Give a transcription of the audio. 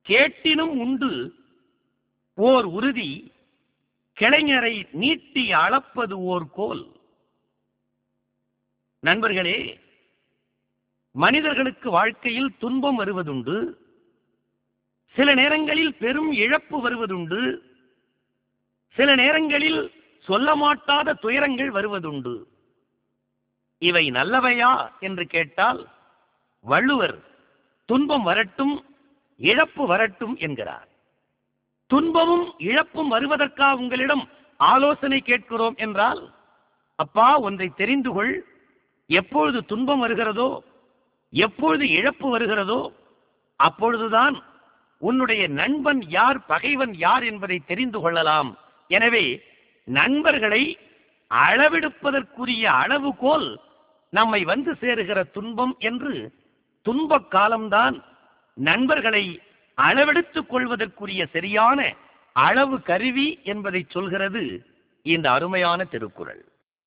கேட்டினும் உண்டு ஓர் உறுதி கிளைஞரை நீட்டி அளப்பது ஓர் கோல் நண்பர்களே மனிதர்களுக்கு வாழ்க்கையில் துன்பம் வருவதுண்டு சில நேரங்களில் பெரும் இழப்பு வருவதுண்டு சில நேரங்களில் சொல்ல மாட்டாத துயரங்கள் வருவதுண்டு இவை நல்லவையா என்று கேட்டால் வள்ளுவர் துன்பம் வரட்டும் இழப்பு வரட்டும் என்கிறார் துன்பமும் இழப்பும் வருவதற்கா உங்களிடம் ஆலோசனை கேட்கிறோம் என்றால் அப்பா ஒன்றை தெரிந்து கொள் எப்பொழுது துன்பம் வருகிறதோ எப்பொழுது இழப்பு வருகிறதோ அப்பொழுதுதான் உன்னுடைய நண்பன் யார் பகைவன் யார் என்பதை தெரிந்து கொள்ளலாம் எனவே நண்பர்களை அளவெடுப்பதற்குரிய அளவுகோல் நம்மை வந்து சேருகிற துன்பம் என்று துன்பக் காலம்தான் நண்பர்களை அளவெடுத்துக் கொள்வதற்குரிய சரியான அளவு கருவி என்பதை சொல்கிறது இந்த அருமையான திருக்குறள்